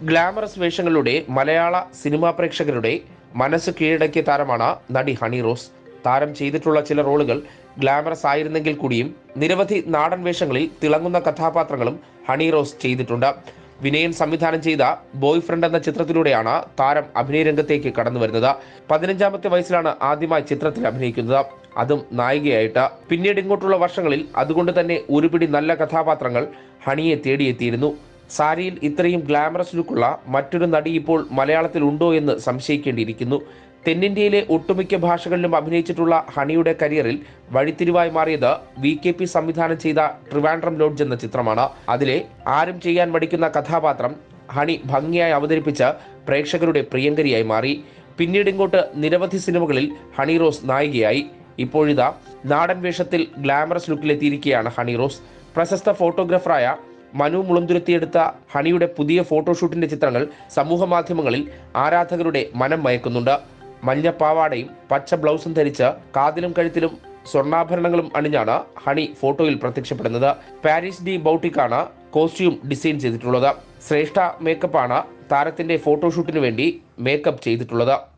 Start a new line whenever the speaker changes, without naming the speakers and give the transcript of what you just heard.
glamorous വേഷങ്ങളിലൂടെ മലയാള cinema പ്രേക്ഷകരുടെ മനസ്സ് കീഴടക്കിയ താരമാണ് നടി ഹണി റോസ് താരം ചെയ്തിട്ടുള്ള ചില റോളുകൾ ഗ്ലാമറസ് ആയിരുന്നെങ്കിൽ കൂടിയും നിരവധി നാടൻ വേഷങ്ങളിൽ തിളങ്ങുന്ന കഥാപാത്രങ്ങളും ഹണി റോസ് ചെയ്തിട്ടുണ്ട് വിനയൻ സംവിധാനം ചെയ്ത ബോയ് ഫ്രണ്ട് എന്ന ചിത്രത്തിലൂടെയാണ് താരം അഭിനയ രംഗത്തേക്ക് കടന്നു വരുന്നത് പതിനഞ്ചാമത്തെ വയസ്സിലാണ് ആദ്യമായി ചിത്രത്തിൽ അഭിനയിക്കുന്നത് അതും നായികയായിട്ട് പിന്നീട് ഇങ്ങോട്ടുള്ള വർഷങ്ങളിൽ അതുകൊണ്ട് തന്നെ ഒരുപിടി നല്ല കഥാപാത്രങ്ങൾ ഹണിയെ തേടിയെത്തിയിരുന്നു സാരിയിൽ ഇത്രയും ഗ്ലാമറസ് ലുക്കുള്ള മറ്റൊരു നടി ഇപ്പോൾ മലയാളത്തിൽ ഉണ്ടോ എന്ന് സംശയിക്കേണ്ടിയിരിക്കുന്നു തെന്നിന്ത്യയിലെ ഒട്ടുമിക്ക ഭാഷകളിലും അഭിനയിച്ചിട്ടുള്ള ഹണിയുടെ കരിയറിൽ വഴിത്തിരിവായി മാറിയത് വി കെ പി സംവിധാനം ചെയ്ത ട്രിവാൻഡ്രം ലോഡ്ജ് എന്ന ചിത്രമാണ് അതിലെ ആരും ചെയ്യാൻ മടിക്കുന്ന കഥാപാത്രം ഹണി ഭംഗിയായി അവതരിപ്പിച്ച് പ്രേക്ഷകരുടെ പ്രിയങ്കരിയായി മാറി പിന്നീട് ഇങ്ങോട്ട് നിരവധി സിനിമകളിൽ ഹണി റോസ് നായികയായി ഇപ്പോഴിതാ നാടൻ വേഷത്തിൽ ഗ്ലാമറസ് ലുക്കിലെത്തിയിരിക്കുകയാണ് ഹണി റോസ് പ്രശസ്ത ഫോട്ടോഗ്രാഫറായ മനു മുളന്തുരുത്തിയെടുത്ത ഹണിയുടെ പുതിയ ഫോട്ടോഷൂട്ടിന്റെ ചിത്രങ്ങൾ സമൂഹ മാധ്യമങ്ങളിൽ ആരാധകരുടെ മനം മയക്കുന്നുണ്ട് മഞ്ഞ പാവാടയും പച്ച ബ്ലൗസും ധരിച്ച് കാതിലും കഴുത്തിലും സ്വർണ്ണാഭരണങ്ങളും അണിഞ്ഞാണ് ഹണി ഫോട്ടോയിൽ പ്രത്യക്ഷപ്പെടുന്നത് പാരീസ് ഡി ബൗട്ടിക്കാണ് കോസ്റ്റ്യൂം ഡിസൈൻ ചെയ്തിട്ടുള്ളത് ശ്രേഷ്ഠ മേക്കപ്പാണ് താരത്തിന്റെ ഫോട്ടോഷൂട്ടിന് വേണ്ടി മേക്കപ്പ് ചെയ്തിട്ടുള്ളത്